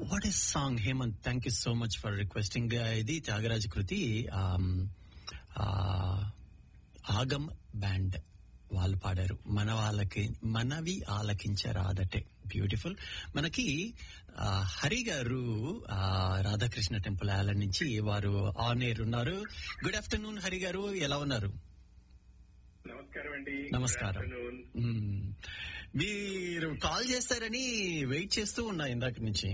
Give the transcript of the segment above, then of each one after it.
What is song Hemant thank you so much for requesting ఇది త్యాగరాజ కృతి um, ఆ, ఆగమ్ band వాళ్ళు పాడారు మన వాళ్ళకి మనవి ఆలకించరాదటే బ్యూటిఫుల్ మనకి ఆ, హరి గారు ఆ, రాధాకృష్ణ టెంపుల్ ఆలయం నుంచి వారు ఆన్ ఎయిర్ ఉన్నారు గుడ్ ఆఫ్టర్నూన్ హరి గారు ఎలా ఉన్నారు నమస్కారం అండి నమస్కారం. Good afternoon. మ్మ్. మీరు కాల్ చేస్తారని వెయిట్ చేస్తూ ఉన్నా ఇందాక నుంచి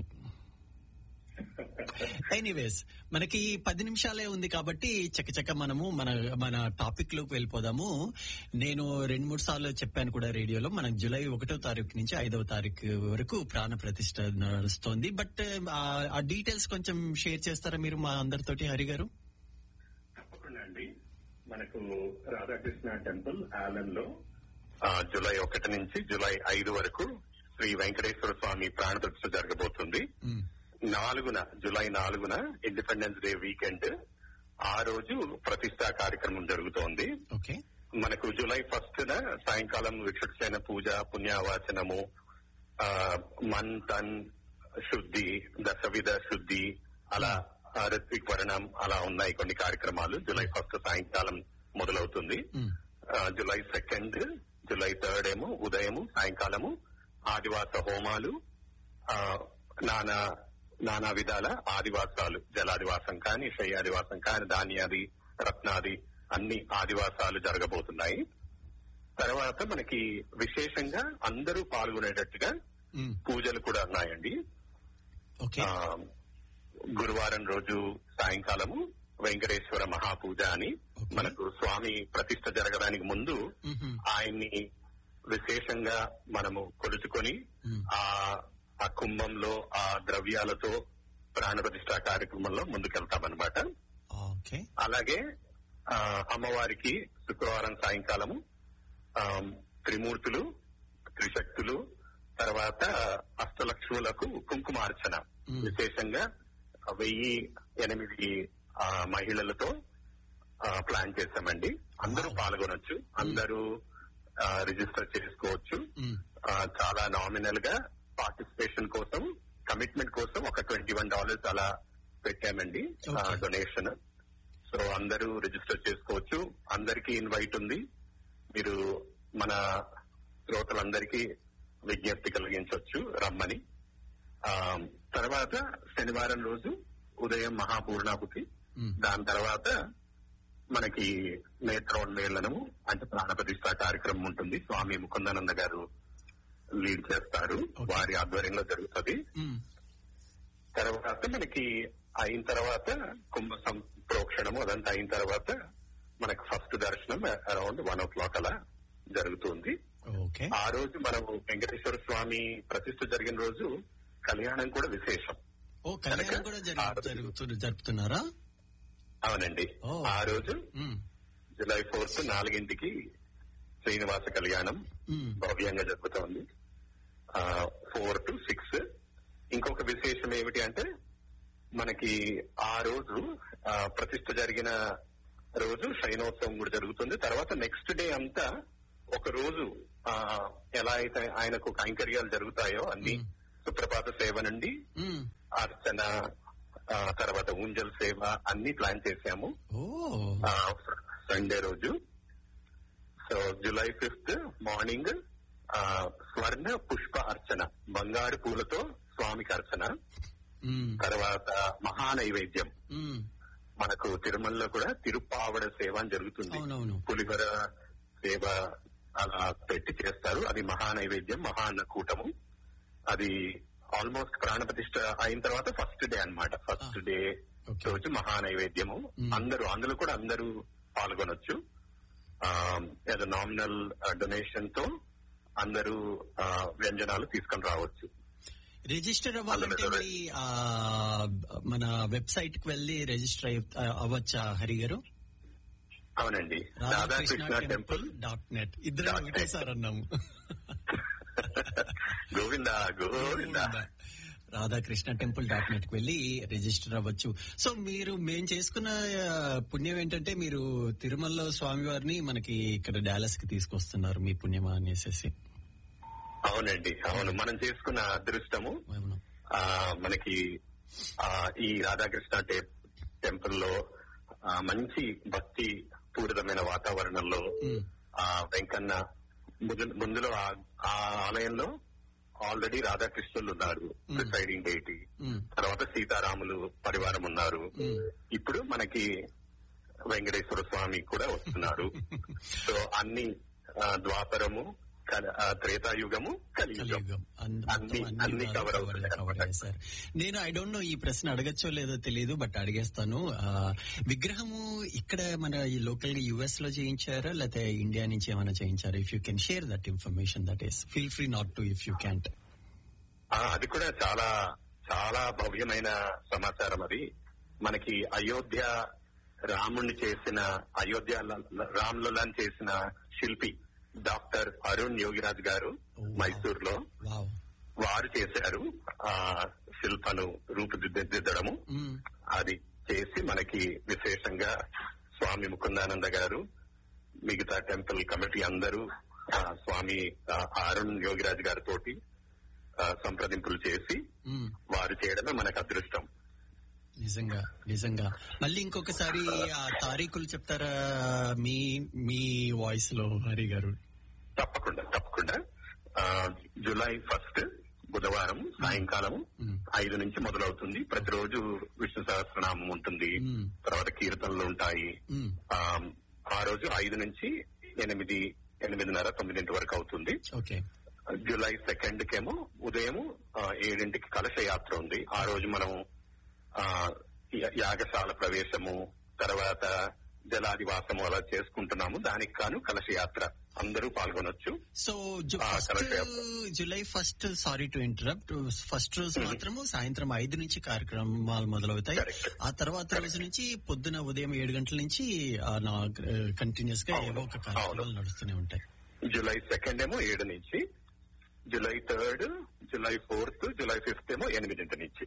ఎనీవేస్ మనకి పది నిమిషాలే ఉంది కాబట్టి చక్కచక్క మనము మన మన టాపిక్ లోకి వెళ్ళిపోదాము నేను రెండు మూడు సార్లు చెప్పాను కూడా రేడియోలో మనకు జూలై ఒకటో తారీఖు నుంచి ఐదవ తారీఖు వరకు ప్రాణ ప్రతిష్ట నడుస్తోంది బట్ ఆ డీటెయిల్స్ కొంచెం షేర్ చేస్తారా మీరు మా అందరితోటి హరి గారు తప్పకుండా అండి మనకు రాధాకృష్ణ టెంపుల్ ఆలన్ లో ఆ, జూలై ఒకటి నుంచి జూలై ఐదు వరకు శ్రీ వెంకటేశ్వర స్వామి ప్రాణ ప్రతిష్ఠ జరగబోతుంది మ్మ్. నాలుగున జూలై నాలుగున ఇండిపెండెన్స్ డే వీకెండ్ ఆ రోజు ప్రతిష్టా కార్యక్రమం జరుగుతోంది ఓకే మనకు జూలై ఫస్ట్ న సాయంకాలం విక్షుసేన పూజ పుణ్యావాచనము ఆ, మన్ తన్ శుద్ధి దశవిధ శుద్ధి అలా ఆ, ఋత్విక్ వర్ణం అలా ఉన్నాయి కొన్ని కార్యక్రమాలు జూలై ఫస్ట్ సాయంకాలం మొదలవుతుంది మ్మ్. ఆ, జూలై సెకండ్ జూలై థర్డ్ ఏమో ఉదయము సాయంకాలము ఆదివాస హోమాలు ఆ, నానా నానా విధాల ఆదివాసాలు జలాదివాసం కానీ శయ్యాదివాసం కానీ ధాన్యాది రత్నాది అన్ని ఆదివాసాలు జరగబోతున్నాయి తర్వాత మనకి విశేషంగా అందరూ పాల్గొనేటట్టుగా మ్మ్. పూజలు కూడా ఉన్నాయండి ఓకే ఆ, గురువారం రోజు సాయంకాలము వెంకటేశ్వర మహాపూజ అని Okay. మనకు స్వామి ప్రతిష్ట జరగడానికి ముందు మ్మ్. ఆయన్ని విశేషంగా మనము కొలుచుకొని మ్మ్. ఆ ఆ కుంభంలో ఆ ద్రవ్యాలతో ప్రాణ ప్రతిష్ఠా కార్యక్రమంలో ముందుకెళ్తామన్నమాట ఓకే అలాగే ఆ, అమ్మవారికి శుక్రవారం సాయంకాలము ఆ, త్రిమూర్తులు త్రిశక్తులు తర్వాత అష్టలక్ష్ములకు కుంకుమార్చన మ్మ్. విశేషంగా వెయ్యి ఎనిమిది ఆ, మహిళలతో ఆ, ప్లాన్ చేశామండి అందరూ Wow. పాల్గొనొచ్చు అందరూ ఆ, రిజిస్టర్ చేసుకోవచ్చు మ్మ్. ఆ, చాలా నామినల్ గా పార్టిసిపేషన్ కోసం కమిట్మెంట్ కోసం ఒక ట్వంటీ వన్ డాలర్స్ అలా పెట్టామండి Okay. డొనేషన్ సో అందరూ రిజిస్టర్ చేసుకోవచ్చు అందరికీ ఇన్వైట్ ఉంది మీరు మన శ్రోతలందరికీ విజ్ఞప్తి కలిగించవచ్చు రమ్మని ఆ, తర్వాత శనివారం రోజు ఉదయం మహాపూర్ణాహుతి మ్మ్. దాని తర్వాత మనకి నేత్రోన్మేళనము అంటే ప్రాణ ప్రతిష్ఠా కార్యక్రమం ఉంటుంది స్వామి ముకుందానంద గారు లీడ్ చేస్తారు Okay. వారి ఆధ్వర్యంలో జరుగుతుంది మ్మ్. తర్వాత మనకి అయిన తర్వాత కుంభ సం- ప్రోక్షణము అదంతా అయిన తర్వాత మనకు ఫస్ట్ దర్శనం అరౌండ్ వన్ ఓ క్లాక్ అలా జరుగుతుంది ఓకే ఆ రోజు మనము వెంకటేశ్వర స్వామి ప్రతిష్ఠ జరిగిన రోజు కళ్యాణం కూడా విశేషం ఓ కళ్యాణం కూడా జరుగు- జరుగుతు జరుపుతున్నారా అవునండి ఓ. ఆ రోజు మ్మ్. జూలై ఫోర్త్ నాలుగింటికి శ్రీనివాస కళ్యాణం మ్మ్. భవ్యంగా జరుగుతోంది ఫోర్ టు సిక్స్ ఇంకొక విశేషం ఏమిటి అంటే మనకి ఆ రోజు ఆ, ప్రతిష్ఠ జరిగిన రోజు శయనోత్సవం కూడా జరుగుతుంది తర్వాత నెక్స్ట్ డే అంతా ఒక రోజు ఆ, ఎలా అయితే ఆయనకు కైంకర్యాలు జరుగుతాయో అన్ని మ్మ్. సుప్రభాత సేవ నుండి మ్మ్. అర్చన ఆ, తర్వాత ఊంజల్ సేవ అన్ని ప్లాన్ చేశాము ఓ ఆ, సండే రోజు సో జూలై ఫిఫ్త్ మార్నింగ్ ఆ, స్వర్ణ పుష్ప అర్చన బంగారు పూలతో స్వామికి అర్చన మ్మ్. తర్వాత మహా నైవేద్యం మ్మ్. మనకు తిరుమలలో కూడా తిరుపావడ సేవ అని జరుగుతుంది అవునవును పులిహోర సేవ అలా పెట్టి చేస్తారు అది మహా నైవేద్యం మహా అన్నకూటము అది ఆల్మోస్ట్ ప్రాణ ప్రతిష్ఠ అయిన తర్వాత ఫస్ట్ డే అన్నమాట ఫస్ట్ Ah. డే ఓకే రోజు మహా నైవేద్యము Mm. అందరూ అందులో కూడా అందరూ పాల్గొనొచ్చు ఏదో నామినల్ డొనేషన్ తో అందరూ ఆ, వ్యంజనాలు తీసుకొని రావచ్చు రిజిస్టర్ అవ్వాలంటే అందులో మరి ఆ, మన వెబ్సైట్ కి వెళ్ళి రిజిస్టర్ అయ్య- అవ్వచ్చా హరి గారు అవునండి Radhakrishna Radhakrishna temple temple dot net ఇద్దరు Dot ఒకటే net. సార్ అన్నాము Govinda Govinda Radhakrishna temple dot net కి వెళ్ళి రిజిస్టర్ అవ్వచ్చు సో మీరు మేం చేసుకున్న ఆ, పుణ్యం ఏంటంటే మీరు తిరుమలలో స్వామివారిని మనకి ఇక్కడ డాలస్ కి తీసుకొస్తున్నారు మీ పుణ్యమా అనేసి అవునండి అవును మనం చేసుకున్న అదృష్టము అవును ఆ, మనకి ఆ, ఈ రాధాకృష్ణ టే- టెంపుల్ లో ఆ, మంచి భక్తి పూరితమైన వాతావరణంలో మ్మ్. ఆ వెంకన్న ముందు- ముందులో ఆ ఆ ఆలయంలో ఆల్రెడీ రాధాకృష్ణులు ఉన్నారు ప్రిసైడింగ్ డేటి మ్మ్. తర్వాత సీతారాములు పరివారం ఉన్నారు మ్మ్. ఇప్పుడు మనకి వెంకటేశ్వర స్వామి కూడా వస్తున్నారు సో అన్ని ఆ, ద్వాపరము కల- ఆ, త్రేతాయుగము కలియుగం కలియుగం అన్- అన్ని- మొత్తం అన్ని బాగా cover cover- అవుతున్నాయి cover అన్నమాట. చేశారు. నేను ఐ డోంట్ నో ఈ ప్రశ్న అడగచ్చో లేదో తెలియదు బట్ అడిగేస్తాను ఆ, విగ్రహము ఇక్కడ మన ఈ లోకల్ గా యుఎస్ లో చేయించారా లేకపోతే ఇండియా నుంచి ఏమైనా చేయించారా if you can share that information that is feel free not to if you can't ఆ, అది కూడా చాలా చాలా భవ్యమైన సమాచారం అది మనకి అయోధ్య రాముణ్ణి చేసిన అయోధ్య రామ్లలాన్ చేసిన శిల్పి డాక్టర్ అరుణ్ యోగిరాజ్ గారు Oh, wow. మైసూర్ లో వావ్ వారు చేశారు ఆ శిల్పను రూపుదిద్దడము అది చేసి మనకి విశేషంగా స్వామి ముకుందానంద గారు మిగతా టెంపుల్ కమిటీ అందరూ ఆ, స్వామి ఆ, అరుణ్ యోగిరాజ్ గారితో సంప్రదింపులు చేసి వారు చేయడమే మనకు అదృష్టం నిజంగా నిజంగా మళ్ళీ ఇంకొకసారి ఆ తారీఖులు చెప్తారా మీ మీ వాయిస్ లో హరి గారు తప్పకుండా తప్పకుండా ఆ, జూలై ఫస్ట్ బుధవారం సాయంకాలం మ్మ్. ఐదు నుంచి మొదలవుతుంది ప్రతిరోజు విష్ణు సహస్రనామం ఉంటుంది మ్మ్. తర్వాత కీర్తనలు ఉంటాయి మ్మ్. ఆ, ఆ రోజు ఐదు నుంచి ఎనిమిది ఎనిమిదిన్నర తొమ్మిదింటి వరకు అవుతుంది ఓకే జూలై సెకండ్ కేమో ఉదయం ఆ, ఏడింటికి కలశ యాత్ర ఉంది ఆ రోజు మనం ఆ, యా- యాగశాల ప్రవేశము తర్వాత జలాదివాసము అలా చేసుకుంటున్నాము దానికి కాను కలశ యాత్ర అందరూ పాల్గొనొచ్చు సో జు- ఆ, ఫస్ట్ కరెక్టే. July first sorry to interrupt first రోజు మాత్రము సాయంత్రం ఐదు నుంచి కార్యక్రమాలు మొదలవుతాయి Correct. ఆ తర్వాత రోజు నుంచి పొద్దున ఉదయం ఏడు గంటల నుంచి కంటిన్యూస్ గా ఏవో ఒక కార్యక్రమాలు నడుస్తూనే ఉంటాయి జూలై సెకండ్ ఏమో ఏడు నుంచి July third July fourth July fifth ఏమో ఎనిమిదింటి నుంచి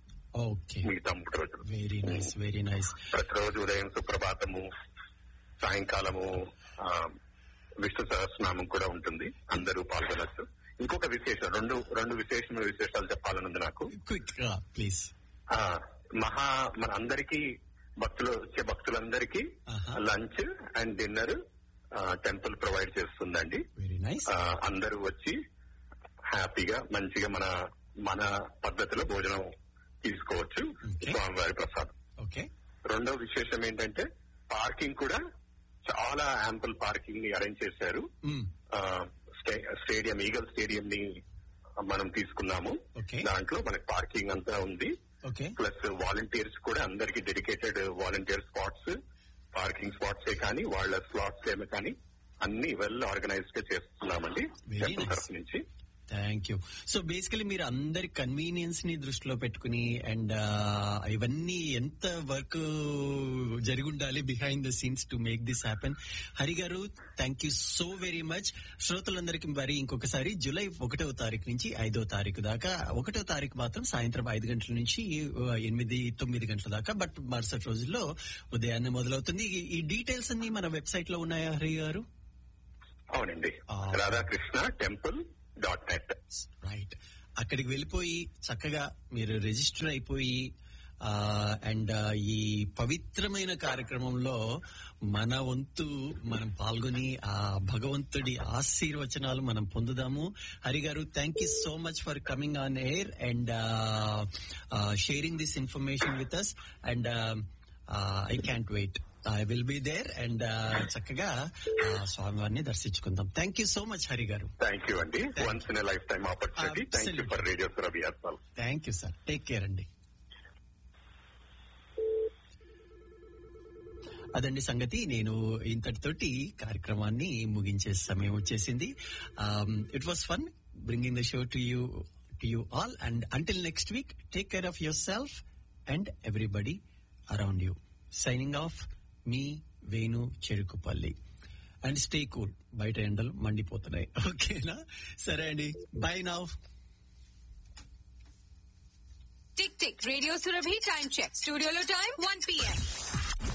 ఓకే మిగతా మూడు రోజులు వెరీ నైస్ వెరీ నైస్ ప్రతిరోజు ఉదయం సుప్రభాతము సాయంకాలము ఆ, విష్ణు సహస్రనామం కూడా ఉంటుంది అందరూ పాల్గొనొచ్చు ఇంకొక విశేషం రెండు రెండు విశేషమైన విశేషాలు చెప్పాలనుంది నాకు క్విక్ గా ప్లీజ్ ఆ మహా మన అందరికీ భక్తులు వచ్చే భక్తులందరికీ ఆహా. Lunch and dinner temple provide చేస్తుందండి వెరీ నైస్ ఆ, అందరూ వచ్చి హ్యాపీగా మంచిగా మన మన పద్ధతిలో భోజనం తీసుకోవచ్చు Okay. స్వామివారి ప్రసాదం ఓకే రెండో విశేషం ఏంటంటే పార్కింగ్ కూడా చాలా యాంపుల్ పార్కింగ్ ని అరేంజ్ చేశారు ఆ, స్టే- స్టేడియం ఈగల్ స్టేడియం ని మనం తీసుకున్నాము Okay. దాంట్లో మనకి పార్కింగ్ అంతా ఉంది ఓకే ప్లస్ వాలంటీర్స్ కూడా అందరికి dedicated volunteer spots parking spots కానీ వాళ్ళ స్లాట్స్ ఏమో కానీ అన్ని వెల్ ఆర్గనైజ్డ్ గా చేస్తున్నామండి Very టెంపుల్ nice. తరఫు నుంచి థ్యాంక్ యూ సో బేసికలీ మీరు అందరి కన్వీనియన్స్ ని దృష్టిలో పెట్టుకుని అండ్ ఇవన్నీ ఎంత వర్క్ జరిగి ఉండాలి behind the scenes to make this happen Hari garu thank you so very much శ్రోతలందరికీ మరి ఇంకొకసారి జూలై ఒకటవ తారీఖు నుంచి ఐదో తారీఖు దాకా ఒకటో తారీఖు మాత్రం సాయంత్రం ఐదు గంటల నుంచి ఆ, ఎనిమిది తొమ్మిది గంటల దాకా బట్ మరుసటి రోజుల్లో ఉదయాన్నే మొదలవుతుంది ఈ- ఈ డీటెయిల్స్ అన్ని మన వెబ్సైట్ లో ఉన్నాయా హరి గారు అవునండి Ah. Radhakrishna temple dot net right అక్కడికి వెళ్ళిపోయి చక్కగా మీరు రిజిస్టర్ అయిపోయి అండ్ ఈ పవిత్రమైన కార్యక్రమంలో మన వంతు మనం పాల్గొని ఆ భగవంతుడి ఆశీర్వచనాలు మనం పొందుదాము Hari garu thank you so much for coming on air and sharing this information with us and I can't wait I will be there and చక్కగా ఆ, స్వామివారిని దర్శించుకుందాం thank you so much Hari garu thank you అండి once in life time opportunity thank you for radio Surabhi అస్పాల్ thank you sir take care అండి అదండి సంగతి నేను ఇంతటితోటి కార్యక్రమాన్ని ముగించే సమయం వచ్చేసింది it was fun bringing the show to you to you all and until next week take care of your self and everybody around you signing off మీ Venu Cherukupalli and stay cool బయట ఎండలు మండిపోతున్నాయి ఓకేనా సరే అండి bye now tick tick radio Surabhi time check స్టూడియోలో time one PM